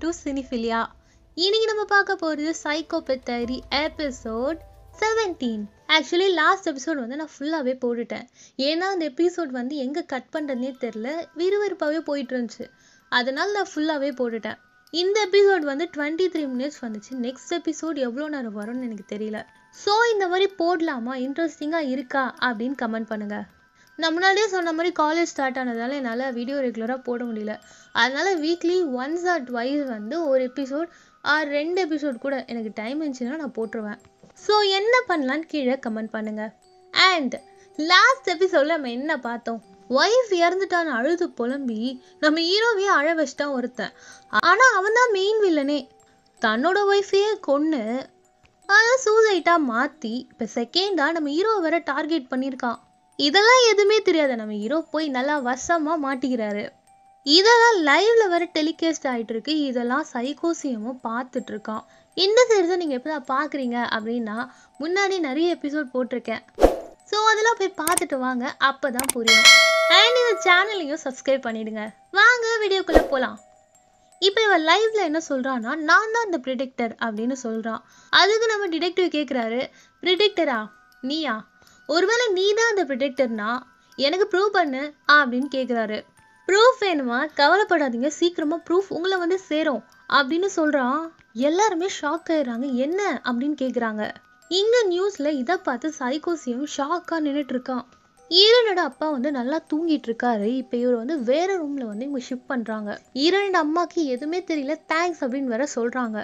to சினிஃபிலியா இன்னைக்கு நம்ம பார்க்க போகிறது psychopath diary episode seventeen actually last episode வந்து நான் ஃபுல்லாகவே போட்டுட்டேன் ஏன்னா அந்த எபிசோட் வந்து எங்கே கட் பண்ணுறதுனே தெரில விறுவிறுப்பாகவே போயிட்டு இருந்துச்சு அதனால் நான் ஃபுல்லாகவே போட்டுட்டேன் இந்த எபிசோட் வந்து டுவெண்ட்டி த்ரீ மினிட்ஸ் வந்துச்சு நெக்ஸ்ட் எபிசோட் எவ்வளோ நேரம் வரும்னு எனக்கு தெரியல ஸோ இந்த மாதிரி போடலாமா இன்ட்ரெஸ்டிங்காக இருக்கா அப்படின்னு கமெண்ட் பண்ணுங்கள் நான் முன்னாடியே சொன்ன மாதிரி காலேஜ் ஸ்டார்ட் ஆனதால என்னால் வீடியோ ரெகுலராக போட முடியல அதனால வீக்லி ஒன்ஸ் ஆர் ட்வைஸ் வந்து ஒரு எபிசோட் ஆர் ரெண்டு எபிசோட் கூட எனக்கு டைம் இருந்துச்சுன்னா நான் போட்டுருவேன் ஸோ என்ன பண்ணலான்னு கீழே கமெண்ட் பண்ணுங்க அண்ட் லாஸ்ட் எபிசோடில் நம்ம என்ன பார்த்தோம் ஒய்ஃப் இறந்துட்டான்னு அழுது புலம்பி நம்ம ஹீரோவையே அழ வச்சுட்டான் ஒருத்தன் ஆனால் அவன் தான் மெயின் வில்லனே தன்னோட ஒய்ஃபையே கொன்று அதை சூசைட்டாக மாற்றி இப்போ செகண்டாக நம்ம ஹீரோவை வேற டார்கெட் பண்ணியிருக்கான் இதெல்லாம் எதுவுமே தெரியாத நம்ம ஹீரோ போய் நல்லா வசமாக மாட்டிக்கிறாரு இதெல்லாம் லைவ்ல வேற டெலிகாஸ்ட் ஆயிட்டு இருக்கு இதெல்லாம் சைக்கோசியமும் பார்த்துட்டு இருக்கான் இந்த சீரிஸை நீங்கள் எப்போ பார்க்குறீங்க அப்படின்னா முன்னாடி நிறைய எபிசோட் போட்டிருக்கேன் ஸோ அதெல்லாம் போய் பார்த்துட்டு வாங்க அப்போ தான் புரியும் அண்ட் இந்த சேனலையும் சப்ஸ்கிரைப் பண்ணிடுங்க வாங்க வீடியோக்குள்ளே போகலாம் இப்போ இவன் லைவ்ல என்ன சொல்றான்னா நான் தான் இந்த ப்ரிடிக்டர் அப்படின்னு சொல்றான் அதுக்கு நம்ம டிடெக்டிவ் கேட்குறாரு ப்ரிடிக்டரா நீயா ஒருவேளை நீ தான் அந்த ப்ரிடிக்டர்னா எனக்கு ப்ரூவ் பண்ணு அப்படின்னு கேட்குறாரு ப்ரூஃப் வேணுமா கவலைப்படாதீங்க சீக்கிரமா ப்ரூஃப் உங்களை வந்து சேரும் அப்படின்னு சொல்றான் எல்லாருமே ஷாக் ஆயிடுறாங்க என்ன அப்படின்னு கேட்குறாங்க இங்க நியூஸ்ல இதை பார்த்து சைக்கோசியம் ஷாக்கா நின்றுட்டு இருக்கான் ஈரனோட அப்பா வந்து நல்லா தூங்கிட்டு இருக்காரு இப்போ இவர் வந்து வேற ரூம்ல வந்து இவங்க ஷிஃப்ட் பண்றாங்க ஈரனோட அம்மாக்கு எதுவுமே தெரியல தேங்க்ஸ் அப்படின்னு வேற சொல்றாங்க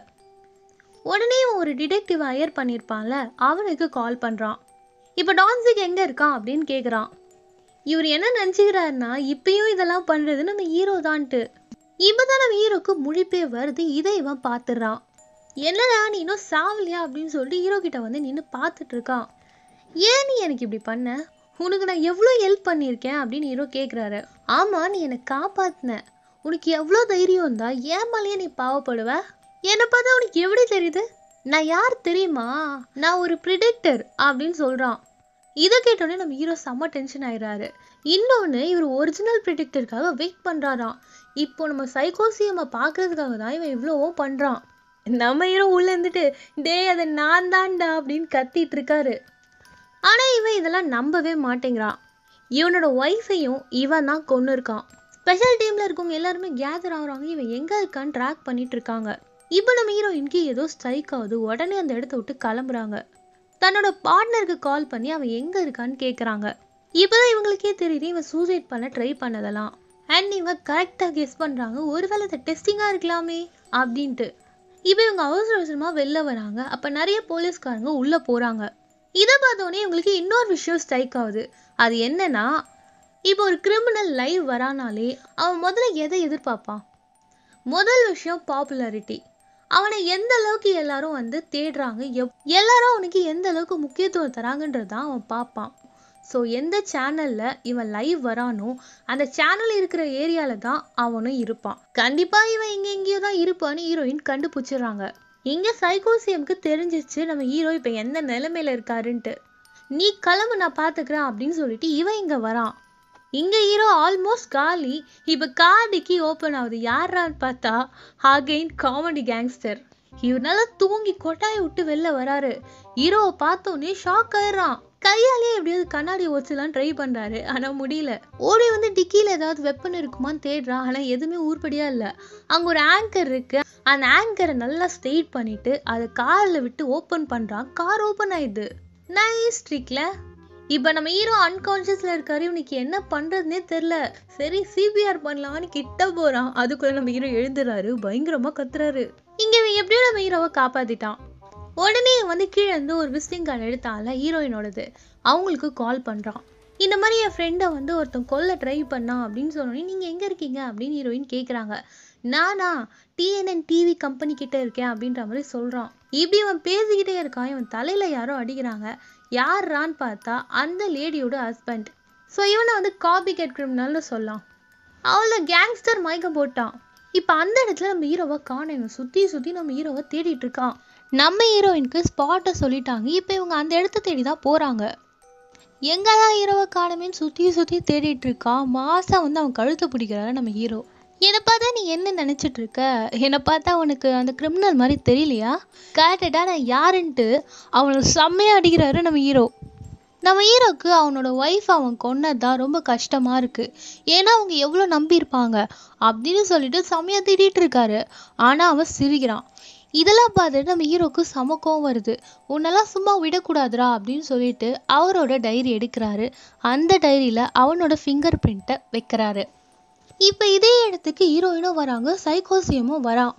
உடனே இவன் ஒரு டிடெக்டிவ் ஹையர் பண்ணியிருப்பான்ல அவனுக்கு கால் பண்றான் இப்போ டான்ஸுக்கு எங்க இருக்கான் அப்படின்னு கேக்குறான் இவர் என்ன நினச்சிக்கிறாருன்னா இப்பயும் இதெல்லாம் பண்றது நம்ம ஹீரோ தான்ட்டு இப்போதான் நம்ம ஹீரோக்கு முழிப்பே வருது இதை இவன் பார்த்துடுறான் என்னடா நீ இன்னும் சாவலியா அப்படின்னு சொல்லிட்டு ஹீரோ கிட்ட வந்து நின்று பார்த்துட்டு இருக்கான் ஏன் நீ எனக்கு இப்படி பண்ண உனக்கு நான் எவ்வளோ ஹெல்ப் பண்ணியிருக்கேன் அப்படின்னு ஹீரோ கேட்குறாரு ஆமாம் நீ என்னை காப்பாத்தின உனக்கு எவ்வளோ தைரியம் இருந்தா ஏன் மேலேயே நீ பாவப்படுவ என்னை பார்த்தா உனக்கு எப்படி தெரியுது நான் யார் தெரியுமா நான் ஒரு ப்ரிடிக்டர் அப்படின்னு சொல்கிறான் இதை கேட்டோடனே நம்ம ஹீரோ செம்ம டென்ஷன் ஆயிடுறாரு இன்னொன்று இவர் ஒரிஜினல் ப்ரிடிக்டருக்காக வெயிட் பண்ணுறாராம் இப்போ நம்ம சைக்கோசியமை பார்க்கறதுக்காக தான் இவன் இவ்வளவோ பண்ணுறான் நம்ம ஹீரோ உள்ள இருந்துட்டு டேய் அதை நான் தான்டா அப்படின்னு கத்திட்டு இருக்காரு ஆனால் இவன் இதெல்லாம் நம்பவே மாட்டேங்கிறான் இவனோட ஒய்ஃபையும் இவன் தான் கொண்டு இருக்கான் ஸ்பெஷல் டீமில் இருக்கவங்க எல்லாருமே கேதர் ஆகுறாங்க இவன் எங்கே இருக்கான்னு ட்ராக் பண்ணிட்டு இருக்காங்க இப்போ நம்ம ஹீரோயினுக்கு ஏதோ ஸ்ட்ரைக் ஆகுது உடனே அந்த இடத்த விட்டு கிளம்புறாங்க தன்னோட பார்ட்னருக்கு கால் பண்ணி அவன் எங்கே இருக்கான்னு கேட்குறாங்க இப்போதான் இவங்களுக்கே தெரியுது இவன் சூசைட் பண்ண ட்ரை பண்ணதெல்லாம் அண்ட் இவங்க கரெக்டாக கெஸ் பண்ணுறாங்க ஒருவேளை இது டெஸ்டிங்காக இருக்கலாமே அப்படின்ட்டு இப்போ இவங்க அவசர அவசரமாக வெளில வராங்க அப்போ நிறைய போலீஸ்காரங்க உள்ளே போகிறாங்க இதை பார்த்தோன்னே இவங்களுக்கு இன்னொரு விஷயம் ஸ்ட்ரைக் ஆகுது அது என்னன்னா இப்போ ஒரு கிரிமினல் லைவ் வரானாலே அவன் முதல்ல எதை எதிர்பார்ப்பான் முதல் விஷயம் பாப்புலாரிட்டி அவனை எந்த அளவுக்கு எல்லாரும் வந்து தேடுறாங்க எவ் எல்லாரும் அவனுக்கு எந்த அளவுக்கு முக்கியத்துவம் தராங்கன்றது தான் அவன் பார்ப்பான் ஸோ எந்த சேனலில் இவன் லைவ் வரானோ அந்த சேனல் இருக்கிற ஏரியாவில் தான் அவனும் இருப்பான் கண்டிப்பாக இவன் இங்கே எங்கேயோ தான் இருப்பான்னு ஹீரோயின் கண்டுபிடிச்சிடுறாங்க இங்கே சைக்கோசியம்க்கு தெரிஞ்சிச்சு நம்ம ஹீரோ இப்போ எந்த நிலைமையில இருக்காருன்ட்டு நீ கிளம்பு நான் பார்த்துக்கிறேன் அப்படின்னு சொல்லிட்டு இவன் இங்கே வரான் இங்க ஹீரோ ஆல்மோஸ்ட் காலி இப்போ கார் டிக்கி ஓப்பன் ஆகுது யாரான்னு பார்த்தா அகைன் காமெடி கேங்ஸ்டர் இவனால தூங்கி கொட்டாயை விட்டு வெளில வராரு ஹீரோவை பார்த்தோன்னே ஷாக் ஆயிடுறான் கையாலே எப்படியாவது கண்ணாடி ஓச்சலாம் ட்ரை பண்றாரு ஆனா முடியல ஓடி வந்து டிக்கில ஏதாவது வெப்பன் இருக்குமான்னு தேடுறான் ஆனா எதுவுமே உருப்படியா இல்ல அங்க ஒரு ஆங்கர் இருக்கு அந்த ஆங்கரை நல்லா ஸ்ட்ரெயிட் பண்ணிட்டு அதை கார்ல விட்டு ஓப்பன் பண்றான் கார் ஓப்பன் ஆயிடுது நைஸ் ட்ரிக்ல இப்போ நம்ம ஹீரோ அன்கான்ஷியஸ்ல இருக்காரு இவனுக்கு என்ன பண்றதுனே தெரில சரி சிபிஆர் பண்ணலாம்னு கிட்ட போறான் அதுக்குள்ள நம்ம ஹீரோ எழுந்துறாரு பயங்கரமா கத்துறாரு இங்க இவன் எப்படியோ நம்ம ஹீரோவை காப்பாத்திட்டான் உடனே வந்து கீழே இருந்து ஒரு விசிட்டிங் கார்டு எடுத்தால ஹீரோயினோடது அவங்களுக்கு கால் பண்றான் இந்த மாதிரி என் ஃப்ரெண்டை வந்து ஒருத்தன் கொல்ல ட்ரை பண்ணான் அப்படின்னு சொன்னோடனே நீங்க எங்க இருக்கீங்க அப்படின்னு ஹீரோயின் கேக்குறாங்க நானா டிஎன்என் டிவி கம்பெனி கிட்ட இருக்கேன் அப்படின்ற மாதிரி சொல்றான் இப்படி இவன் பேசிக்கிட்டே இருக்கான் இவன் தலையில யாரோ அடிக்கிறாங்க யார்ரான்னு பார்த்தா அந்த லேடியோட ஹஸ்பண்ட் ஸோ இவனை வந்து காபி கேட் கிரிமினல்னு சொல்லலாம் அவளை கேங்ஸ்டர் மயக்கம் போட்டான் இப்போ அந்த இடத்துல நம்ம ஹீரோவை காணணும் சுற்றி சுற்றி நம்ம ஹீரோவை தேடிட்டு இருக்கான் நம்ம ஹீரோயினுக்கு ஸ்பாட்டை சொல்லிட்டாங்க இப்போ இவங்க அந்த இடத்த தேடி தான் போகிறாங்க எங்கதான் ஹீரோவை காணமேன்னு சுற்றி சுற்றி தேடிட்டு இருக்கான் மாசா வந்து அவன் கழுத்தை பிடிக்கிறாரு நம்ம ஹீரோ என்னை பார்த்தா நீ என்ன நினச்சிட்டு இருக்க என்னை பார்த்தா உனக்கு அந்த கிரிமினல் மாதிரி தெரியலையா கேட்டுட்டா நான் யாருன்ட்டு அவனை செம்மையாக அடிக்கிறாரு நம்ம ஹீரோ நம்ம ஹீரோக்கு அவனோட ஒய்ஃப் அவன் கொன்னது தான் ரொம்ப கஷ்டமாக இருக்குது ஏன்னா அவங்க எவ்வளோ நம்பியிருப்பாங்க அப்படின்னு சொல்லிட்டு செம்மையாக திட்டிகிட்டு இருக்காரு ஆனால் அவன் சிரிக்கிறான் இதெல்லாம் பார்த்துட்டு நம்ம ஹீரோக்கு செம கோவம் வருது உன்னெல்லாம் சும்மா விடக்கூடாதுடா அப்படின்னு சொல்லிட்டு அவரோட டைரி எடுக்கிறாரு அந்த டைரியில் அவனோட ஃபிங்கர் பிரிண்ட்டை வைக்கிறாரு இப்போ இதே இடத்துக்கு ஹீரோயினும் வராங்க சைக்கோசியமும் வரான்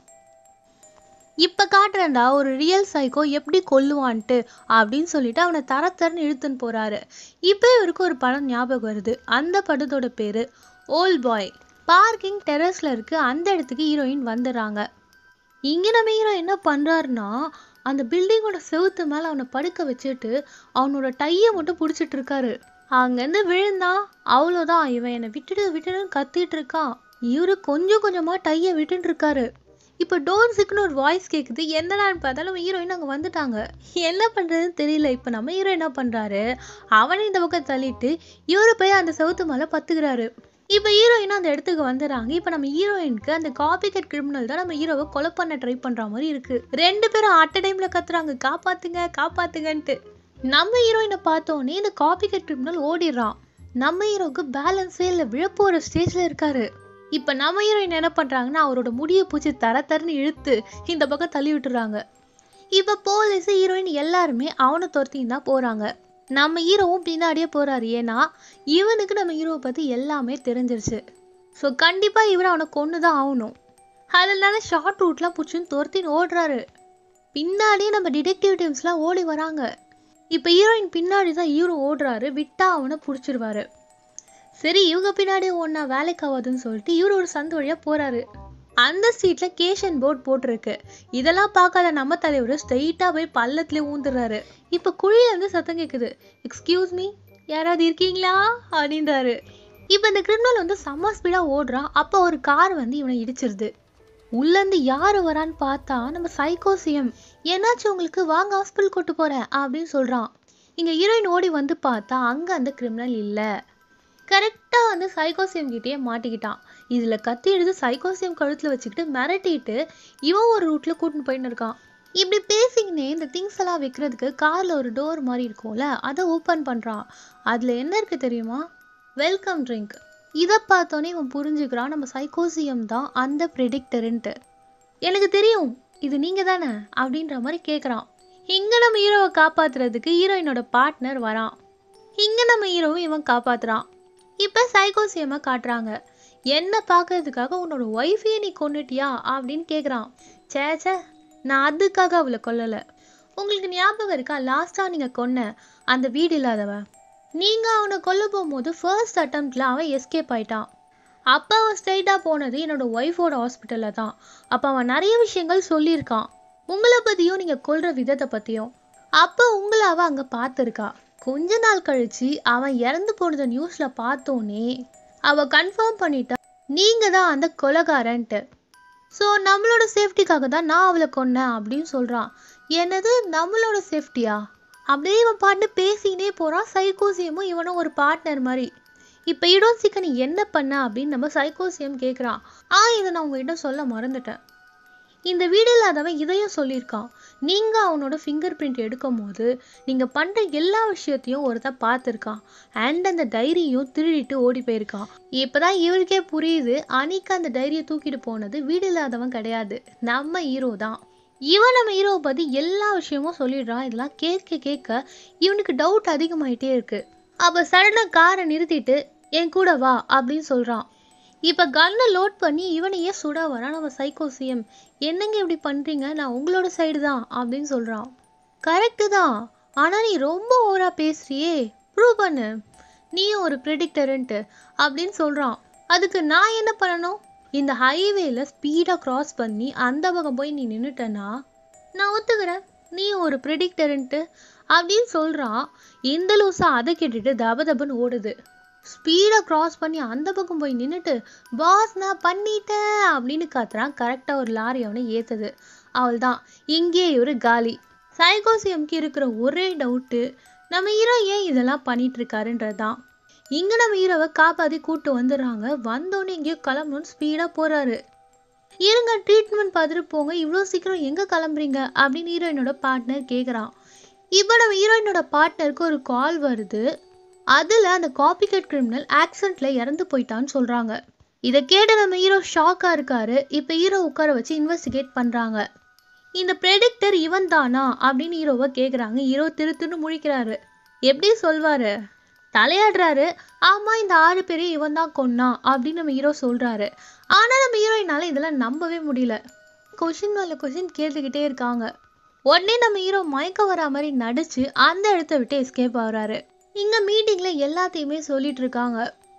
இப்போ காட்டுறேன்டா ஒரு ரியல் சைக்கோ எப்படி கொல்லுவான்ட்டு அப்படின்னு சொல்லிட்டு அவனை தர தரன்னு இழுத்துன்னு போறாரு இப்போ இவருக்கு ஒரு படம் ஞாபகம் வருது அந்த படத்தோட பேரு ஓல்ட் பாய் பார்க்கிங் டெரஸ்ல இருக்கு அந்த இடத்துக்கு ஹீரோயின் வந்துடுறாங்க இங்க நம்ம ஹீரோ என்ன பண்றாருன்னா அந்த பில்டிங்கோட செவுத்து மேல அவனை படுக்க வச்சுட்டு அவனோட டையை மட்டும் பிடிச்சிட்டு இருக்காரு அங்கேருந்து விழுந்தான் அவ்வளோதான் இவன் என்னை விட்டுடு விட்டுடுன்னு கத்திட்டு இருக்கான் இவரு கொஞ்சம் கொஞ்சமா டையை விட்டுட்டு இருக்காரு இப்போ டோர் சிக்குன்னு ஒரு வாய்ஸ் கேட்குது என்னடான்னு பார்த்தா நம்ம ஹீரோயின் அங்கே வந்துட்டாங்க என்ன பண்ணுறதுன்னு தெரியல இப்போ நம்ம ஹீரோ என்ன பண்ணுறாரு அவனை இந்த பக்கம் தள்ளிட்டு இவரு போய் அந்த செவுத்து மேலே பத்துக்கிறாரு இப்போ ஹீரோயின் அந்த இடத்துக்கு வந்துடுறாங்க இப்போ நம்ம ஹீரோயினுக்கு அந்த காப்பிகட் கிரிமினல் தான் நம்ம ஹீரோவை கொலை பண்ண ட்ரை பண்ணுற மாதிரி இருக்கு ரெண்டு பேரும் அட் டைமில் கத்துறாங்க காப்பாத்துங்க காப்பாத்துங்கன்ட்டு நம்ம ஹீரோயினை பார்த்தோன்னே இந்த காப்பிகட் கிரிமினல் ஓடிடுறான் நம்ம ஹீரோவுக்கு பேலன்ஸே இல்லை விழப்போகிற ஸ்டேஜில் இருக்காரு இப்போ நம்ம ஹீரோயின் என்ன பண்ணுறாங்கன்னா அவரோட முடியை பூச்சி தர தரன்னு இழுத்து இந்த பக்கம் தள்ளி விட்டுறாங்க இப்போ போலீஸ் ஹீரோயின் எல்லாருமே அவனை துரத்தின்னு தான் போகிறாங்க நம்ம ஹீரோவும் பின்னாடியே போகிறாரு ஏன்னா இவனுக்கு நம்ம ஹீரோவை பற்றி எல்லாமே தெரிஞ்சிருச்சு ஸோ கண்டிப்பாக இவர் அவனை கொன்று தான் ஆகணும் அதனால ஷார்ட் ரூட்லாம் பிடிச்சின்னு துரத்தின்னு ஓடுறாரு பின்னாடியே நம்ம டிடெக்டிவ் டீம்ஸ்லாம் ஓடி வராங்க இப்போ ஹீரோயின் பின்னாடி தான் ஹீரோ ஓடுறாரு விட்டா அவனை பிடிச்சிருவாரு சரி இவங்க பின்னாடி ஒன்றா வேலைக்கு ஆகாதுன்னு சொல்லிட்டு இவர் ஒரு சந்து வழியாக போகிறாரு அந்த சீட்டில் கேஷன் போர்ட் போட்டிருக்கு இதெல்லாம் பார்க்காத நம்ம தலைவர் ஸ்ட்ரெயிட்டாக போய் பள்ளத்துலேயே ஊந்துடுறாரு இப்போ குழியிலேருந்து சத்தம் கேட்குது எக்ஸ்கியூஸ் மீ யாராவது இருக்கீங்களா அப்படின்றாரு இப்போ இந்த கிரிமினல் வந்து செம்ம ஸ்பீடாக ஓடுறான் அப்போ ஒரு கார் வந்து இவனை இடிச்சிருது உள்ளேருந்து யார் வரான்னு பார்த்தா நம்ம சைக்கோ சிஎம் என்னாச்சு உங்களுக்கு வாங்க ஹாஸ்பிட்டல் கூட்டு போகிறேன் அப்படின்னு சொல்கிறான் இங்கே ஹீரோயின் ஓடி வந்து பார்த்தா அங்கே அந்த கிரிமினல் இல்லை கரெக்டாக வந்து சைக்கோசியம் கிட்டேயே மாட்டிக்கிட்டான் இதில் கத்தி எடுத்து சைக்கோசியம் கழுத்தில் வச்சுக்கிட்டு மிரட்டிட்டு இவன் ஒரு ரூட்டில் கூட்டின்னு போயின்னு இருக்கான் இப்படி பேசிக்கினே இந்த திங்ஸ் எல்லாம் வைக்கிறதுக்கு காரில் ஒரு டோர் மாதிரி இருக்கும்ல அதை ஓப்பன் பண்ணுறான் அதில் என்ன இருக்குது தெரியுமா வெல்கம் ட்ரிங்க் இதை பார்த்தோன்னே இவன் புரிஞ்சுக்கிறான் நம்ம சைக்கோசியம் தான் அந்த ப்ரிடிக்டருன்ட்டு எனக்கு தெரியும் இது நீங்கள் தானே அப்படின்ற மாதிரி கேட்குறான் இங்கே நம்ம ஹீரோவை காப்பாத்துறதுக்கு ஹீரோயினோட பார்ட்னர் வரான் இங்கே நம்ம ஹீரோவை இவன் காப்பாத்துறான் இப்போ சைக்கோசியமை காட்டுறாங்க என்ன பார்க்கறதுக்காக உன்னோட ஒய்ஃபையே நீ கொண்டுட்டியா அப்படின்னு கேட்குறான் சே சே நான் அதுக்காக அவளை கொல்லலை உங்களுக்கு ஞாபகம் இருக்கா லாஸ்ட்டாக நீங்கள் கொன்ன அந்த வீடு இல்லாதவன் நீங்கள் அவனை கொல்ல போகும்போது ஃபர்ஸ்ட் அட்டம்ப்டில் அவன் எஸ்கேப் ஆயிட்டான் அப்போ அவன் ஸ்ட்ரைட்டாக போனது என்னோட ஒய்ஃபோட ஹாஸ்பிட்டலில் தான் அப்போ அவன் நிறைய விஷயங்கள் சொல்லியிருக்கான் உங்களை பற்றியும் நீங்கள் கொல்ற விதத்தை பற்றியும் அப்போ உங்களை அவள் அங்கே பார்த்துருக்கா கொஞ்ச நாள் கழிச்சு அவன் இறந்து போனத நியூஸில் பார்த்தோன்னே அவள் கன்ஃபார்ம் பண்ணிட்டா நீங்கள் தான் அந்த கொலகாரன்ட்டு ஸோ நம்மளோட சேஃப்டிக்காக தான் நான் அவளை கொன்னேன் அப்படின்னு சொல்கிறான் என்னது நம்மளோட சேஃப்டியா அப்படியே இவன் பாட்டு பேசினே போகிறான் சைக்கோசியமும் இவனும் ஒரு பார்ட்னர் மாதிரி இப்போ இடோசிக்க நீ என்ன பண்ண அப்படின்னு நம்ம சைக்கோசியம் கேட்குறான் ஆ இதை நான் உங்ககிட்ட சொல்ல மறந்துட்டேன் இந்த வீடு இல்லாதவன் இதையும் சொல்லியிருக்கான் நீங்கள் அவனோட ஃபிங்கர் பிரிண்ட் எடுக்கும் போது நீங்கள் பண்ணுற எல்லா விஷயத்தையும் ஒருத்தன் பார்த்துருக்கான் அண்ட் அந்த டைரியும் திருடிட்டு ஓடி போயிருக்கான் இப்போ தான் இவருக்கே புரியுது அன்னைக்கு அந்த டைரியை தூக்கிட்டு போனது வீடு இல்லாதவன் கிடையாது நம்ம ஹீரோ தான் இவன் நம்ம ஹீரோவை பற்றி எல்லா விஷயமும் சொல்லிடுறான் இதெல்லாம் கேட்க கேட்க இவனுக்கு டவுட் அதிகமாயிட்டே இருக்கு அப்போ சடனாக காரை நிறுத்திட்டு என் கூட வா அப்படின்னு சொல்கிறான் இப்போ கன்னை லோட் பண்ணி இவனையே சுட வரான் நம்ம சைக்கோ சிஎம் என்னங்க இப்படி பண்ணுறீங்க நான் உங்களோட சைடு தான் அப்படின்னு சொல்கிறான் கரெக்டு தான் ஆனால் நீ ரொம்ப ஓவராக பேசுறியே ப்ரூவ் பண்ணு நீயும் ஒரு ப்ரெடிக்டருன்ட்டு அப்படின்னு சொல்கிறான் அதுக்கு நான் என்ன பண்ணணும் இந்த ஹைவேல ஸ்பீடாக கிராஸ் பண்ணி அந்த பக்கம் போய் நீ நின்றுட்டனா நான் ஒத்துக்கிறேன் நீ ஒரு ப்ரெடிக்டருன்ட்டு அப்படின்னு சொல்கிறான் இந்த லூஸா அதை கேட்டுட்டு தப தபன்னு ஓடுது ஸ்பீடாக கிராஸ் பண்ணி அந்த பக்கம் போய் நின்றுட்டு பாஸ் நான் பண்ணிட்டேன் அப்படின்னு காத்துறான் கரெக்டாக ஒரு லாரி அவனை ஏற்றுது அவள் தான் இங்கே இவர் காலி சைக்கோசியம்க்கு இருக்கிற ஒரே டவுட்டு நம்ம ஹீரோ ஏன் இதெல்லாம் பண்ணிட்டு இருக்காருன்றது தான் இங்க நம்ம ஹீரோவை காப்பாத்தி கூட்டு வந்துடுறாங்க வந்தோடனே எங்கேயோ கிளம்பணும்னு ஸ்பீடா போறாரு இருங்க ட்ரீட்மெண்ட் பார்த்துட்டு போங்க இவ்வளோ சீக்கிரம் எங்க கிளம்புறீங்க அப்படின்னு ஹீரோயினோட பார்ட்னர் கேட்குறான் இப்போ நம்ம ஹீரோயினோட பார்ட்னருக்கு ஒரு கால் வருது அதில் அந்த காப்பிகட் கிரிமினல் ஆக்சிடென்ட்ல இறந்து போயிட்டான்னு சொல்றாங்க இதை கேட்டு நம்ம ஹீரோ ஷாக்காக இருக்காரு இப்போ ஹீரோ உட்கார வச்சு இன்வெஸ்டிகேட் பண்ணுறாங்க இந்த ப்ரெடிக்டர் இவன் தானா அப்படின்னு ஹீரோவை கேட்குறாங்க ஹீரோ திருத்துன்னு முழிக்கிறாரு எப்படி சொல்வாரு தலையாடுறாரு ஆமா இந்த ஆறு பேரையும் இவன் தான் கொன்னான் அப்படின்னு நம்ம ஹீரோ சொல்றாரு ஆனா நம்ம ஹீரோயினால இதெல்லாம் நம்பவே முடியல கொஷின் மேல கொஷின் கேட்டுக்கிட்டே இருக்காங்க உடனே நம்ம ஹீரோ மயக்க வரா மாதிரி நடிச்சு அந்த இடத்த விட்டு எஸ்கேப் ஆகுறாரு இங்க மீட்டிங்ல எல்லாத்தையுமே சொல்லிட்டு இருக்காங்க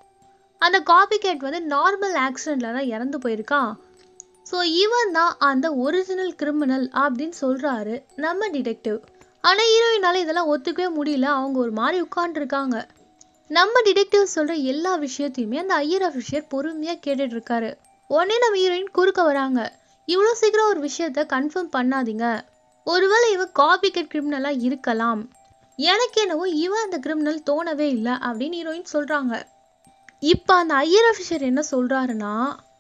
அந்த காப்பி கேட் வந்து நார்மல் ஆக்சிடென்ட்ல தான் இறந்து போயிருக்கான் ஸோ இவன் தான் அந்த ஒரிஜினல் கிரிமினல் அப்படின்னு சொல்றாரு நம்ம டிடெக்டிவ் ஆனா ஹீரோயினால இதெல்லாம் ஒத்துக்கவே முடியல அவங்க ஒரு மாதிரி உட்காந்துருக்காங்க நம்ம டிடெக்டிவ் சொல்ற எல்லா விஷயத்தையுமே அந்த ஐயர் அஃபிஷியர் பொறுமையா கேட்டுட்டு இருக்காரு உடனே நம்ம ஹீரோயின் குறுக்க வராங்க இவ்வளோ சீக்கிரம் ஒரு விஷயத்த கன்ஃபார்ம் பண்ணாதீங்க ஒருவேளை இவன் காப்பி கட் கிரிமினலா இருக்கலாம் எனக்கு என்னவோ இவன் அந்த கிரிமினல் தோணவே இல்லை அப்படின்னு ஹீரோயின் சொல்றாங்க இப்போ அந்த ஐயர் அஃபிஷியர் என்ன சொல்றாருன்னா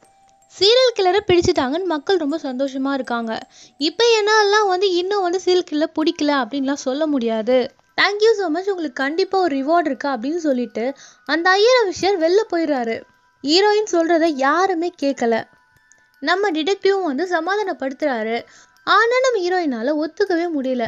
சீரியல் கில்லரை பிடிச்சிட்டாங்கன்னு மக்கள் ரொம்ப சந்தோஷமா இருக்காங்க இப்போ என்னெல்லாம் வந்து இன்னும் வந்து சீரியல் கில்லர் பிடிக்கல அப்படின்லாம் சொல்ல முடியாது தேங்க்யூ ஸோ மச் உங்களுக்கு கண்டிப்பாக ஒரு ரிவார்டு இருக்கு அப்படின்னு சொல்லிட்டு அந்த ஐயர் அஃபிஷியர் வெளில போயிடுறாரு ஹீரோயின் சொல்கிறத யாருமே கேட்கல நம்ம டிடெக்டிவும் வந்து சமாதானப்படுத்துறாரு ஆனால் நம்ம ஹீரோயினால் ஒத்துக்கவே முடியல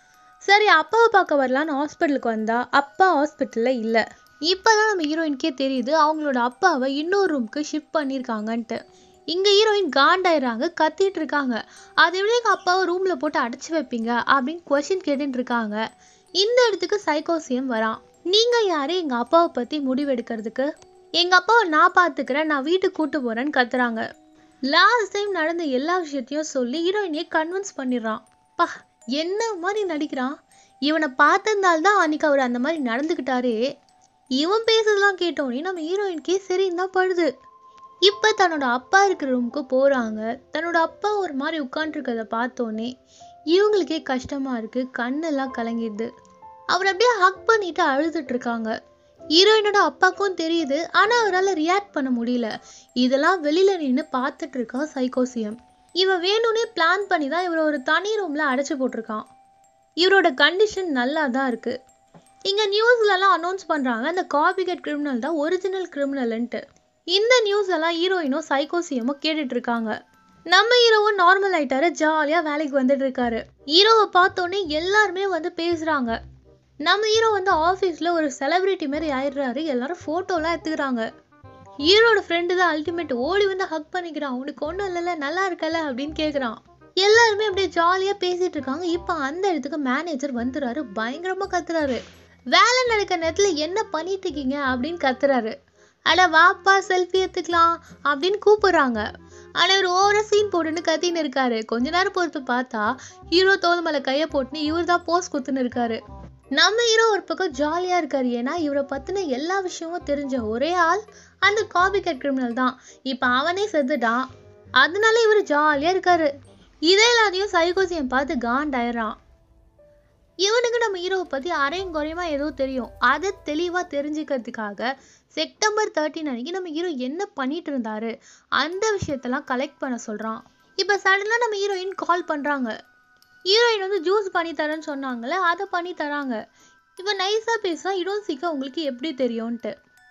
சரி அப்பாவை பார்க்க வரலான்னு ஹாஸ்பிட்டலுக்கு வந்தா அப்பா ஹாஸ்பிட்டலில் இல்லை இப்போ தான் நம்ம ஹீரோயினுக்கே தெரியுது அவங்களோட அப்பாவை இன்னொரு ரூமுக்கு ஷிஃப்ட் பண்ணியிருக்காங்கன்ட்டு இங்கே ஹீரோயின் காண்டாயிடுறாங்க கத்திட்டு இருக்காங்க அதை விட எங்கள் அப்பாவை ரூமில் போட்டு அடைச்சி வைப்பீங்க அப்படின்னு கொஷின் கேட்டுட்டு இருக்காங்க இந்த இடத்துக்கு சைக்கோசியம் வரான் நீங்கள் யாரு எங்கள் அப்பாவை பற்றி முடிவெடுக்கிறதுக்கு எங்கள் அப்பாவை நான் பார்த்துக்கிறேன் நான் வீட்டுக்கு கூட்டு போகிறேன்னு கத்துறாங்க லாஸ்ட் டைம் நடந்த எல்லா விஷயத்தையும் சொல்லி ஹீரோயினையே கன்வின்ஸ் பண்ணிடுறான் பா என்ன மாதிரி நடிக்கிறான் இவனை பார்த்ததுனால தான் அன்னைக்கு அவர் அந்த மாதிரி நடந்துக்கிட்டாரே இவன் பேசுறதெல்லாம் கேட்டோன்னே நம்ம ஹீரோயினுக்கே சரின்னு தான் படுது இப்போ தன்னோட அப்பா இருக்கிற ரூமுக்கு போகிறாங்க தன்னோட அப்பா ஒரு மாதிரி உட்காந்துருக்கத பார்த்தோன்னே இவங்களுக்கே கஷ்டமா இருக்கு கண்ணெல்லாம் கலங்கிடுது அவர் அப்படியே ஹக் பண்ணிட்டு அழுதுட்டு இருக்காங்க ஹீரோயினோட அப்பாக்கும் தெரியுது ஆனா அவரால் ரியாக்ட் பண்ண முடியல இதெல்லாம் வெளியில நின்று பார்த்துட்டு இருக்கா சைக்கோசியம் இவன் வேணும்னே பிளான் பண்ணி தான் இவரை ஒரு தனி ரூம்ல அடைச்சு போட்டிருக்கான் இவரோட கண்டிஷன் நல்லா தான் இருக்கு இங்க நியூஸ்லலாம் அனௌன்ஸ் பண்றாங்க அந்த காபிகட் கிரிமினல் தான் ஒரிஜினல் கிரிமினல்ன்ட்டு இந்த நியூஸ் எல்லாம் ஹீரோயினும் சைக்கோசியமும் கேட்டுட்டு இருக்காங்க நம்ம ஹீரோவும் நார்மல் ஆயிட்டாரு ஜாலியா வேலைக்கு வந்துட்டு இருக்காரு ஹீரோவை பார்த்தோன்னே எல்லாருமே வந்து பேசுறாங்க நம்ம ஹீரோ வந்து ஆஃபீஸில் ஒரு செலிபிரிட்டி மாதிரி ஆயிடுறாரு எல்லாரும் ஃபோட்டோலாம் எடுத்துக்கிறாங்க ஹீரோட ஃப்ரெண்டு தான் அல்டிமேட் ஓடி வந்து ஹக் பண்ணிக்கிறான் உனக்கு ஒன்றும் இல்லைல்ல நல்லா இருக்கல அப்படின்னு கேட்குறான் எல்லாருமே அப்படியே ஜாலியாக பேசிட்டு இருக்காங்க இப்போ அந்த இடத்துக்கு மேனேஜர் வந்துடுறாரு பயங்கரமாக கத்துறாரு வேலை நடக்கிற நேரத்தில் என்ன பண்ணிட்டு இருக்கீங்க அப்படின்னு கத்துறாரு அட வாப்பா செல்ஃபி எடுத்துக்கலாம் அப்படின்னு கூப்பிடுறாங்க ஆனால் இவர் ஓவரா சீன் போட்டுன்னு கத்தின்னு இருக்காரு கொஞ்ச நேரம் பொறுத்து பார்த்தா ஹீரோ தோல் மேலே கையை போட்டுன்னு இவர் தான் போஸ் குத்துன்னு இருக்காரு நம்ம ஹீரோ ஒரு பக்கம் ஜாலியாக இருக்காரு ஏன்னா இவரை பற்றின எல்லா விஷயமும் தெரிஞ்ச ஒரே ஆள் அந்த காபி கட் கிரிமினல் தான் இப்போ அவனே செத்துட்டான் அதனால இவர் ஜாலியாக இருக்காரு இதே எல்லாத்தையும் சைகோசியம் பார்த்து காண்டாயிடுறான் இவனுக்கு நம்ம ஹீரோவை பற்றி அரையும் குறையுமா ஏதோ தெரியும் அதை தெளிவாக தெரிஞ்சுக்கிறதுக்காக செப்டம்பர் தேர்ட்டின் அன்னைக்கு நம்ம ஹீரோ என்ன பண்ணிட்டு இருந்தாரு அந்த விஷயத்தெல்லாம் கலெக்ட் பண்ண சொல்கிறான் இப்போ சடனாக நம்ம ஹீரோயின் கால் பண்ணுறாங்க ஹீரோயின் வந்து ஜூஸ் பண்ணி தரேன்னு சொன்னாங்கல்ல அதை பண்ணி தராங்க இப்போ நைஸாக பேசுனா இடோன்சிக்கா உங்களுக்கு எப்படி தெரியும்ன்ட்டு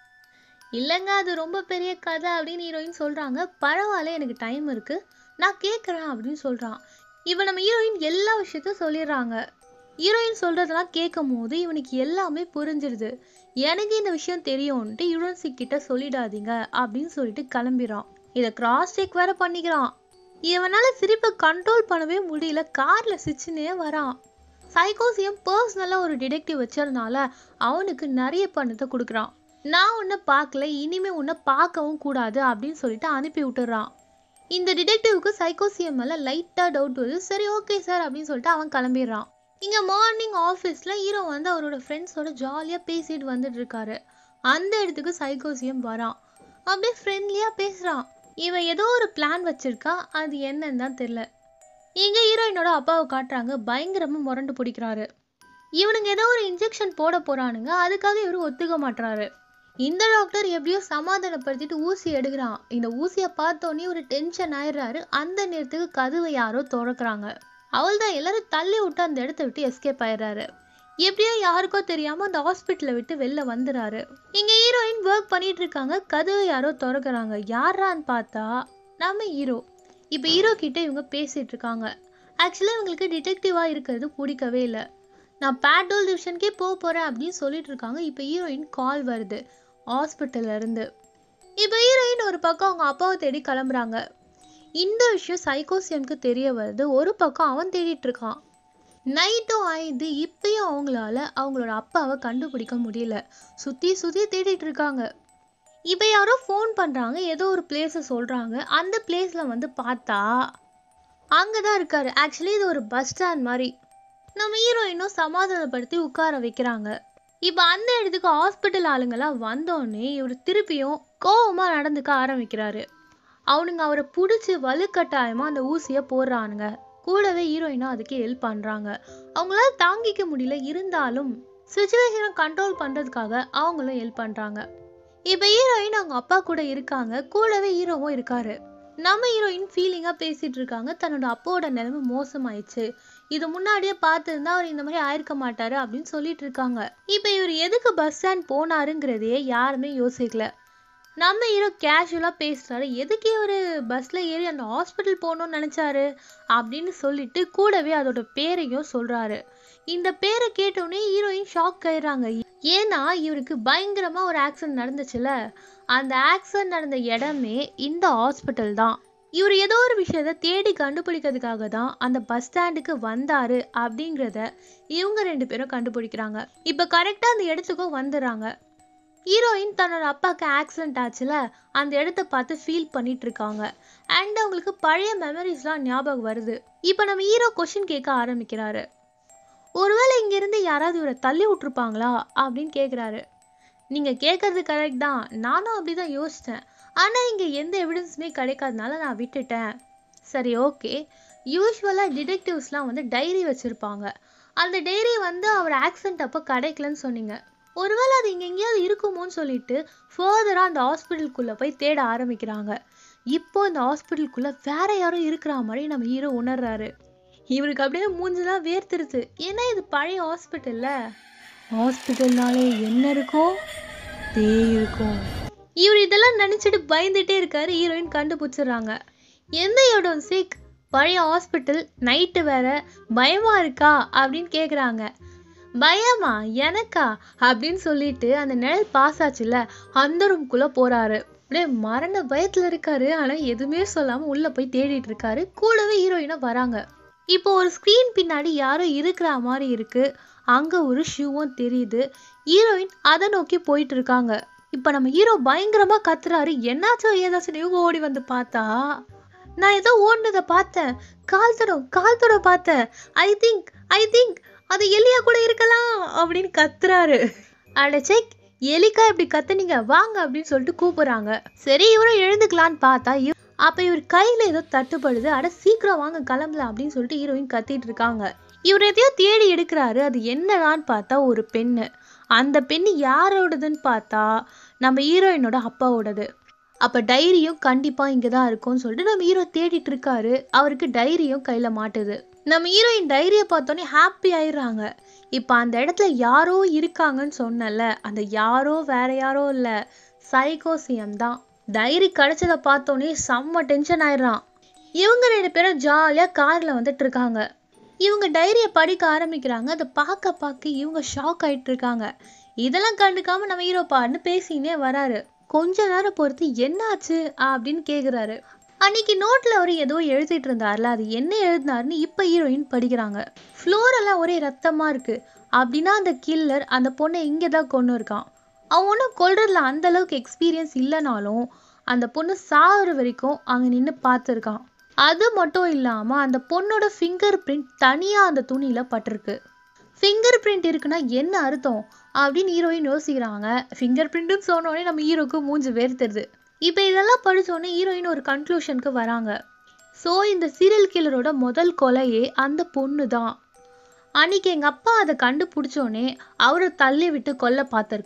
இல்லைங்க அது ரொம்ப பெரிய கதை அப்படின்னு ஹீரோயின் சொல்கிறாங்க பரவாயில்ல எனக்கு டைம் இருக்குது நான் கேட்குறேன் அப்படின்னு சொல்கிறான் இப்போ நம்ம ஹீரோயின் எல்லா விஷயத்தையும் சொல்லிடுறாங்க ஹீரோயின் சொல்கிறதெல்லாம் கேட்கும் போது இவனுக்கு எல்லாமே புரிஞ்சிருது எனக்கு இந்த விஷயம் தெரியும்ன்ட்டு யுரோன்சி கிட்ட சொல்லிடாதீங்க அப்படின்னு சொல்லிட்டு கிளம்பிடுறான் இதை கிராஸ் செக் வேற பண்ணிக்கிறான் இவனால சிரிப்பை கண்ட்ரோல் பண்ணவே முடியல கார்ல சிச்சுனே வரான் சைக்கோசியம் பர்சனலாக ஒரு டிடெக்டிவ் வச்சதுனால அவனுக்கு நிறைய பணத்தை கொடுக்குறான் நான் உன்னை பார்க்கல இனிமே உன்னை பார்க்கவும் கூடாது அப்படின்னு சொல்லிட்டு அனுப்பி விட்டுறான் இந்த டிடெக்டிவ்க்கு சைக்கோசியம் மேலே லைட்டாக டவுட் வருது சரி ஓகே சார் அப்படின்னு சொல்லிட்டு அவன் கிளம்பிடுறான் இங்கே மார்னிங் ஆஃபீஸில் ஹீரோ வந்து அவரோட ஃப்ரெண்ட்ஸோட ஜாலியாக பேசிட்டு வந்துட்டு இருக்காரு அந்த இடத்துக்கு சைக்கோசியம் வரான் அப்படியே ஃப்ரெண்ட்லியாக பேசுகிறான் இவன் ஏதோ ஒரு பிளான் வச்சிருக்கா அது என்னன்னு தான் தெரியல இங்கே ஹீரோயினோட அப்பாவை காட்டுறாங்க பயங்கரமாக முரண்டு பிடிக்கிறாரு இவனுங்க ஏதோ ஒரு இன்ஜெக்ஷன் போட போறானுங்க அதுக்காக இவர் ஒத்துக்க மாட்றாரு இந்த டாக்டர் எப்படியோ சமாதானப்படுத்திட்டு ஊசி எடுக்கிறான் இந்த ஊசியை பார்த்தோன்னே ஒரு டென்ஷன் ஆயிடுறாரு அந்த நேரத்துக்கு கதவை யாரோ திறக்கிறாங்க அவள் தான் எல்லாரும் தள்ளி விட்டு அந்த இடத்த விட்டு எஸ்கேப் ஆயிடுறாரு எப்படியோ யாருக்கோ தெரியாம அந்த ஹாஸ்பிட்டலை விட்டு வெளில வந்துறாரு இங்க ஹீரோயின் ஒர்க் பண்ணிட்டு இருக்காங்க கதவை யாரோ திறக்கிறாங்க யாரான்னு பார்த்தா நம்ம ஹீரோ இப்போ ஹீரோ கிட்ட இவங்க பேசிட்டு இருக்காங்க ஆக்சுவலாக இவங்களுக்கு டிடெக்டிவாக இருக்கிறது பிடிக்கவே இல்லை நான் பேட்ரோல் டிவிஷனுக்கே போக போகிறேன் அப்படின்னு சொல்லிட்டு இருக்காங்க இப்போ ஹீரோயின் கால் வருது ஹாஸ்பிட்டல்ல இருந்து இப்போ ஹீரோயின் ஒரு பக்கம் அவங்க அப்பாவை தேடி கிளம்புறாங்க இந்த விஷயம் சைக்கோசியனுக்கு தெரிய வருது ஒரு பக்கம் அவன் தேடிட்டு இருக்கான் நைட்டும் ஆயிடுது இப்பயும் அவங்களால அவங்களோட அப்பாவை கண்டுபிடிக்க முடியல சுற்றி சுற்றி தேடிட்டு இருக்காங்க இப்போ யாரோ ஃபோன் பண்ணுறாங்க ஏதோ ஒரு பிளேஸை சொல்கிறாங்க அந்த பிளேஸில் வந்து பார்த்தா அங்கே தான் இருக்காரு ஆக்சுவலி இது ஒரு பஸ் ஸ்டாண்ட் மாதிரி நம்ம ஹீரோயினும் சமாதானப்படுத்தி உட்கார வைக்கிறாங்க இப்போ அந்த இடத்துக்கு ஹாஸ்பிட்டல் ஆளுங்கெல்லாம் வந்தோடனே இவர் திருப்பியும் கோவமாக நடந்துக்க ஆரம்பிக்கிறாரு அவனுங்க அவரை பிடிச்சி வலுக்கட்டாயமாக அந்த ஊசியை போடுறானுங்க கூடவே ஹீரோயினும் அதுக்கு ஹெல்ப் பண்ணுறாங்க அவங்களால தாங்கிக்க முடியல இருந்தாலும் சுச்சுவேஷனை கண்ட்ரோல் பண்ணுறதுக்காக அவங்களும் ஹெல்ப் பண்ணுறாங்க இப்போ ஹீரோயின் அவங்க அப்பா கூட இருக்காங்க கூடவே ஹீரோவும் இருக்காரு நம்ம ஹீரோயின் ஃபீலிங்காக பேசிட்டு இருக்காங்க தன்னோட அப்பாவோட நிலைமை மோசமாயிடுச்சு இது முன்னாடியே பார்த்துருந்தா அவர் இந்த மாதிரி ஆயிருக்க மாட்டாரு அப்படின்னு சொல்லிட்டு இருக்காங்க இப்போ இவர் எதுக்கு பஸ் ஸ்டாண்ட் போனாருங்கிறதையே யாருமே யோசிக்கல நம்ம ஹீரோ கேஷுவலாக பேசுகிறாரு எதுக்கு இவர் பஸ்ஸில் ஏறி அந்த ஹாஸ்பிட்டல் போகணும்னு நினச்சாரு அப்படின்னு சொல்லிட்டு கூடவே அதோட பேரையும் சொல்கிறாரு இந்த பேரை கேட்டோடனே ஹீரோயின் ஷாக் ஆயிடுறாங்க ஏன்னா இவருக்கு பயங்கரமாக ஒரு ஆக்சிடென்ட் நடந்துச்சுல அந்த ஆக்சிடென்ட் நடந்த இடமே இந்த ஹாஸ்பிட்டல் தான் இவர் ஏதோ ஒரு விஷயத்த தேடி கண்டுபிடிக்கிறதுக்காக தான் அந்த பஸ் ஸ்டாண்டுக்கு வந்தாரு அப்படிங்கிறத இவங்க ரெண்டு பேரும் கண்டுபிடிக்கிறாங்க இப்போ கரெக்டாக அந்த இடத்துக்கும் வந்துடுறாங்க ஹீரோயின் தன்னோட அப்பாவுக்கு ஆக்சிடென்ட் ஆச்சுல அந்த இடத்த பார்த்து ஃபீல் பண்ணிட்டு இருக்காங்க அண்ட் அவங்களுக்கு பழைய மெமரிஸ்லாம் ஞாபகம் வருது இப்போ நம்ம ஹீரோ கொஷின் கேட்க ஆரம்பிக்கிறாரு ஒருவேளை இங்கேருந்து யாராவது இவரை தள்ளி விட்டுருப்பாங்களா அப்படின்னு கேட்குறாரு நீங்கள் கேட்குறது கரெக்ட் தான் நானும் அப்படி தான் யோசித்தேன் ஆனால் இங்கே எந்த எவிடன்ஸுமே கிடைக்காதனால நான் விட்டுட்டேன் சரி ஓகே யூஸ்வலாக டிடெக்டிவ்ஸ்லாம் வந்து டைரி வச்சுருப்பாங்க அந்த டைரி வந்து அவர் ஆக்சிடென்ட் அப்போ கிடைக்கலன்னு சொன்னீங்க ஒருவேளை அது இங்கே எங்கேயாவது இருக்குமோன்னு சொல்லிட்டு ஃபர்தராக அந்த ஹாஸ்பிட்டலுக்குள்ளே போய் தேட ஆரம்பிக்கிறாங்க இப்போ இந்த ஹாஸ்பிட்டலுக்குள்ளே வேற யாரோ இருக்கிற மாதிரி நம்ம ஹீரோ உணர்றாரு இவருக்கு அப்படியே மூஞ்செல்லாம் வேர்த்துருது ஏன்னா இது பழைய ஹாஸ்பிட்டல்ல ஹாஸ்பிட்டல்னாலே என்ன இருக்கும் பேய் இருக்கும் இவர் இதெல்லாம் நினச்சிட்டு பயந்துட்டே இருக்காரு ஹீரோயின் கண்டுபிடிச்சிடுறாங்க எந்த இடம் சிக் பழைய ஹாஸ்பிட்டல் நைட்டு வேற பயமா இருக்கா அப்படின்னு கேட்குறாங்க பயமா எனக்கா அப்படின்னு சொல்லிட்டு அந்த நிழல் பாஸ் ஆச்சுல அந்த ரூம்குள்ள போறாரு அப்படியே மரண பயத்துல இருக்காரு ஆனா எதுவுமே சொல்லாம உள்ள போய் தேடிட்டு இருக்காரு கூடவே ஹீரோயினும் வராங்க இப்போ ஒரு ஸ்க்ரீன் பின்னாடி யாரோ இருக்கிற மாதிரி இருக்கு அங்க ஒரு ஷூவும் தெரியுது ஹீரோயின் அதை நோக்கி போயிட்டு இருக்காங்க இப்போ நம்ம ஹீரோ பயங்கரமா கத்துறாரு என்னாச்சோ ஏதாச்சும் இவங்க ஓடி வந்து பார்த்தா நான் ஏதோ ஓடுனதை பார்த்தேன் கால் தடம் கால் தடம் பார்த்தேன் ஐ திங்க் ஐ திங்க் அது எலியா கூட இருக்கலாம் அப்படின்னு கத்துறாரு அட செக் எலிக்கா இப்படி கத்துனீங்க வாங்க அப்படின்னு சொல்லிட்டு கூப்பிடுறாங்க சரி இவரும் எழுந்துக்கலான்னு பார்த்தா இவ- அப்ப இவர் கையில ஏதோ தட்டுப்படுது அட சீக்கிரம் வாங்க கிளம்பலாம் அப்படின்னு சொல்லிட்டு ஹீரோயின் கத்திட்டு இருக்காங்க இவர் எதையோ தேடி எடுக்கிறாரு அது என்னடான்னு பார்த்தா ஒரு பெண்ணு அந்த பெண்ணு யாரோடதுன்னு பார்த்தா நம்ம ஹீரோயினோட அப்பாவோடது அப்ப டைரியும் கண்டிப்பா இங்க தான் இருக்கும்னு சொல்லிட்டு நம்ம ஹீரோ தேடிட்டு இருக்காரு அவருக்கு டைரியும் கையில மாட்டுது நம்ம ஹீரோயின் டைரியை பார்த்தோன்னே ஹாப்பி ஆயிடுறாங்க இப்போ அந்த இடத்துல யாரோ இருக்காங்கன்னு சொன்னல அந்த யாரோ வேற யாரோ இல்ல சைக்கோசியம் தான் டைரி கிடைச்சதை பார்த்தோன்னே செம்ம டென்ஷன் ஆயிடுறான் இவங்க ரெண்டு பேரும் ஜாலியா கார்ல வந்துட்டு இருக்காங்க இவங்க டைரியை படிக்க ஆரம்பிக்கிறாங்க அதை பார்க்க பார்க்க இவங்க ஷாக் ஆயிட்டு இருக்காங்க இதெல்லாம் கண்டுக்காம நம்ம ஹீரோ பாடுன்னு பேசினே வராரு கொஞ்ச நேரம் பொறுத்து என்னாச்சு அப்படின்னு கேக்குறாரு அன்னைக்கு நோட்ல அவர் ஏதோ எழுதிட்டு இருந்தார்ல அது என்ன எழுதினாருன்னு இப்ப ஹீரோயின் படிக்கிறாங்க ஃப்ளோர் எல்லாம் ஒரே ரத்தமா இருக்கு அப்படின்னா அந்த கில்லர் அந்த பொண்ணை இங்கே தான் கொண்டு இருக்கான் அவன் ஒன்றும் கொல்றதுல அந்த அளவுக்கு எக்ஸ்பீரியன்ஸ் இல்லைனாலும் அந்த பொண்ணு சாகுற வரைக்கும் அங்கே நின்று பார்த்துருக்கான் அது மட்டும் இல்லாமல் அந்த பொண்ணோட ஃபிங்கர் பிரிண்ட் தனியாக அந்த துணியில் பட்டிருக்கு ஃபிங்கர் பிரிண்ட் இருக்குன்னா என்ன அர்த்தம் அப்படின்னு ஹீரோயின் யோசிக்கிறாங்க ஃபிங்கர் பிரிண்ட்னு சொன்னோடனே நம்ம ஹீரோக்கு மூஞ்சி வேர்த்துருது இப்போ இதெல்லாம் படிச்சோடனே ஹீரோயின் ஒரு கன்க்ளூஷனுக்கு வராங்க ஸோ இந்த சீரியல் கில்லரோட முதல் கொலையே அந்த பொண்ணு தான் அன்னைக்கு எங்கள் அப்பா அதை கண்டுபிடிச்சோன்னே அவரை தள்ளி விட்டு கொல்ல பார்த்துருக்கான்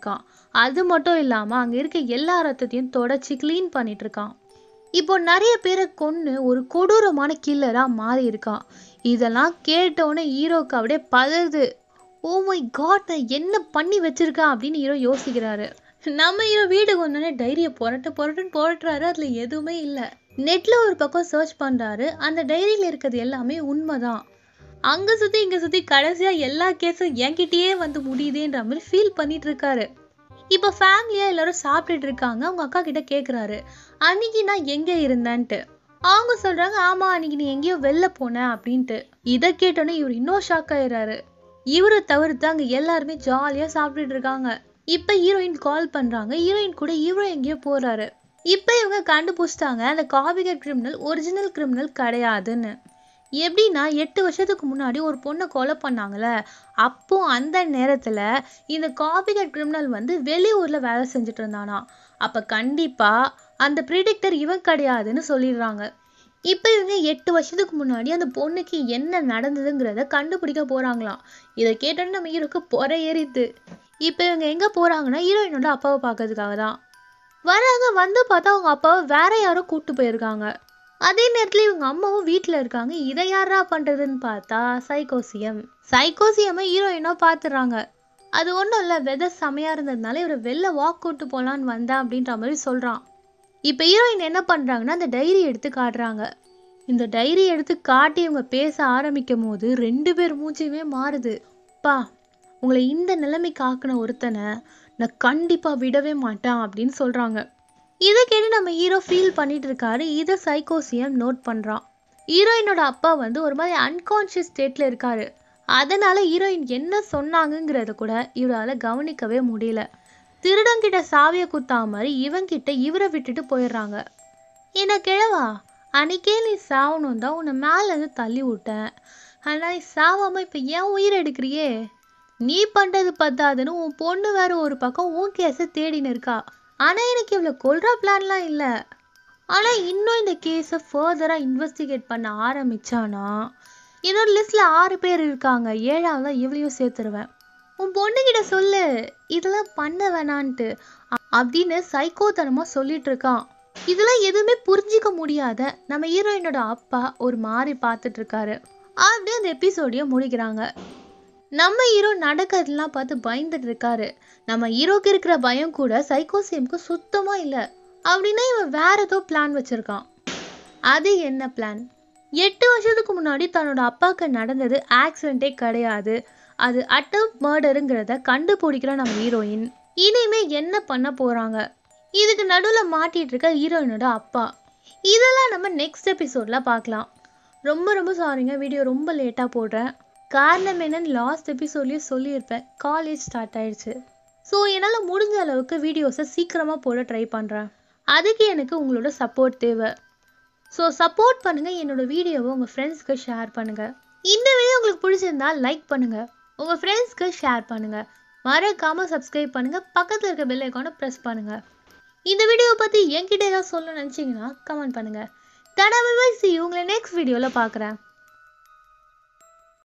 அது மட்டும் இல்லாம அங்க இருக்க எல்லா ரத்தத்தையும் தொடச்சி க்ளீன் பண்ணிட்டு இருக்கான் இப்போ நிறைய பேரை கொன்னு ஒரு கொடூரமான கில்லரா மாறி இருக்கான் இதெல்லாம் கேட்டோன்னே ஹீரோக்கு அப்படியே பதறுது ஓ மை காட் நான் என்ன பண்ணி வச்சிருக்கேன் அப்படின்னு ஹீரோ யோசிக்கிறாரு நம்ம ஹீரோ வீட்டுக்கு வந்தோடனே டைரியை புரட்டு புரட்டுன்னு புரட்டுறாரு அதுல எதுவுமே இல்லை நெட்ல ஒரு பக்கம் சர்ச் பண்றாரு அந்த டைரியில இருக்கிறது எல்லாமே உண்மைதான் அங்க சுத்தி இங்க சுத்தி கடைசியா எல்லா கேஸும் என்கிட்டயே வந்து முடியுதேன்ற மாதிரி ஃபீல் பண்ணிட்டு இருக்காரு இப்போ ஃபேமிலியா எல்லாரும் சாப்பிட்டுட்டு இருக்காங்க அவங்க அக்கா கிட்ட கேக்குறாரு அன்னைக்கு நான் எங்க இருந்தேன்ட்டு அவங்க சொல்றாங்க ஆமா அன்னைக்கு நீ எங்கேயோ வெளில போன அப்படின்ட்டு இதை கேட்டோன்னே இவர் இன்னும் ஷாக் ஆயிடுறாரு இவரை தவிர்த்து அங்க எல்லாருமே ஜாலியா சாப்பிட்டுட்டு இருக்காங்க இப்ப ஹீரோயின் கால் பண்றாங்க ஹீரோயின் கூட ஹீரோ எங்கேயோ போறாரு இப்ப இவங்க கண்டுபிடிச்சிட்டாங்க அந்த காபிகட் கிரிமினல் ஒரிஜினல் கிரிமினல் கிடையாதுன்னு எப்படின்னா எட்டு வருஷத்துக்கு முன்னாடி ஒரு பொண்ணை கொலை பண்ணாங்கல்ல அப்போ அந்த நேரத்துல இந்த காபிகட் கிரிமினல் வந்து வெளியூர்ல வேலை செஞ்சுட்டு இருந்தானா அப்ப கண்டிப்பா அந்த ப்ரிடிக்டர் இவன் கிடையாதுன்னு சொல்லிடுறாங்க இப்போ இவங்க எட்டு வருஷத்துக்கு முன்னாடி அந்த பொண்ணுக்கு என்ன நடந்ததுங்கிறத கண்டுபிடிக்க போறாங்களாம் இதை கேட்டோன்னு நம்ம ஹீரோக்கு பொற ஏறிது இப்போ இவங்க எங்க போறாங்கன்னா ஹீரோயினோட அப்பாவை பார்க்கறதுக்காக தான் வராங்க வந்து பார்த்தா அவங்க அப்பாவை வேற யாரோ கூட்டு போயிருக்காங்க அதே நேரத்துல இவங்க அம்மாவும் வீட்டில் இருக்காங்க இதை யாரா பண்றதுன்னு பார்த்தா சைக்கோசியம் சைக்கோசியமை ஹீரோயினா பார்த்துடுறாங்க அது ஒன்றும் இல்லை வெதர் செமையா இருந்ததுனால இவரை வெளில வாக் கூட்டு போலான்னு வந்தேன் அப்படின்ற மாதிரி சொல்றான் இப்போ ஹீரோயின் என்ன பண்றாங்கன்னா அந்த டைரி எடுத்து காட்டுறாங்க இந்த டைரி எடுத்து காட்டி இவங்க பேச ஆரம்பிக்கும் போது ரெண்டு பேர் மூஞ்சியுமே மாறுது பா உங்களை இந்த நிலைமைக்கு ஆக்கின ஒருத்தனை நான் கண்டிப்பா விடவே மாட்டேன் அப்படின்னு சொல்றாங்க இதை கேட்டு நம்ம ஹீரோ ஃபீல் பண்ணிட்டு இருக்காரு இதை சைக்கோசியம் நோட் பண்றான் ஹீரோயினோட அப்பா வந்து ஒரு மாதிரி அன்கான்ஷியஸ் ஸ்டேட்ல இருக்காரு அதனால ஹீரோயின் என்ன சொன்னாங்கங்கிறத கூட இவரால கவனிக்கவே முடியல திருடங்கிட்ட சாவியை குத்தா மாதிரி இவங்கிட்ட இவரை விட்டுட்டு போயிடுறாங்க என்ன கிழவா அன்னைக்கே நீ சாவணும் தான் உன்னை மேலேருந்து தள்ளி விட்டேன் ஆனா நீ சாவாம இப்ப ஏன் உயிர் எடுக்கிறியே நீ பண்றது பத்தாதுன்னு உன் பொண்ணு வேற ஒரு பக்கம் உன் கேஸை தேடின்னு இருக்கா ஆனா எனக்கு இவ்வளவு கொல்ற பிளான்லாம் இல்ல ஆனா இன்னும் இந்த கேஸை ஃபர்தரா இன்வெஸ்டிகேட் பண்ண ஆரம்பிச்சானா என்னோட லிஸ்ட்ல ஆறு பேர் இருக்காங்க ஏழாவதா இவளையும் சேர்த்துருவேன் உன் பொண்ணுகிட்ட சொல்லு இதெல்லாம் பண்ண வேணான்ட்டு அ- அப்படின்னு சைக்கோத்தனமா சொல்லிட்டு இருக்கான் இதெல்லாம் எதுவுமே புரிஞ்சிக்க முடியாத நம்ம ஹீரோயினோட அப்பா ஒரு மாதிரி பார்த்துட்டு இருக்காரு அப்படியே அந்த எபிசோடையே முடிக்கிறாங்க நம்ம ஹீரோ நடக்கிறதெல்லாம் பார்த்து பயந்துட்டு இருக்காரு நம்ம ஹீரோக்கு இருக்கிற பயம் கூட சைக்கோசியம்க்கு சுத்தமா இல்ல அப்படின்னா இவன் வேற ஏதோ பிளான் வச்சிருக்கான் அது என்ன பிளான் எட்டு வருஷத்துக்கு முன்னாடி தன்னோட அப்பாவுக்கு நடந்தது ஆக்சிடென்ட்டே கிடையாது அது அட்டம் மர்டருங்கிறத கண்டுபிடிக்கிற நம்ம ஹீரோயின் இனிமே என்ன பண்ண போறாங்க இதுக்கு நடுவில் மாட்டிட்டு இருக்க ஹீரோயினோட அப்பா இதெல்லாம் நம்ம நெக்ஸ்ட் எபிசோட்ல பார்க்கலாம் ரொம்ப ரொம்ப சாரிங்க வீடியோ ரொம்ப லேட்டாக போடுறேன் காரணம் என்னன்னு லாஸ்ட் எபிசோட்லேயே சொல்லியிருப்பேன் காலேஜ் ஸ்டார்ட் ஆயிடுச்சு ஸோ என்னால் முடிஞ்ச அளவுக்கு வீடியோஸை சீக்கிரமாக போட ட்ரை பண்ணுறேன் அதுக்கு எனக்கு உங்களோட சப்போர்ட் தேவை ஸோ சப்போர்ட் பண்ணுங்கள் என்னோட வீடியோவை உங்கள் ஃப்ரெண்ட்ஸ்க்கு ஷேர் பண்ணுங்கள் இந்த வீடியோ உங்களுக்கு பிடிச்சிருந்தா லைக் பண்ணுங்கள் உங்கள் ஃப்ரெண்ட்ஸ்க்கு ஷேர் பண்ணுங்கள் மறக்காமல் சப்ஸ்கிரைப் பண்ணுங்கள் பக்கத்தில் இருக்க பெல் ஐக்கானை ப்ரெஸ் பண்ணுங்கள் இந்த வீடியோ பற்றி என்கிட்ட ஏதாவது சொல்லணும்னு நினச்சிங்கன்னா கமெண்ட் பண்ணுங்கள் தடவை உங்களை நெக்ஸ்ட் வீடியோவில் பார்க்குறேன்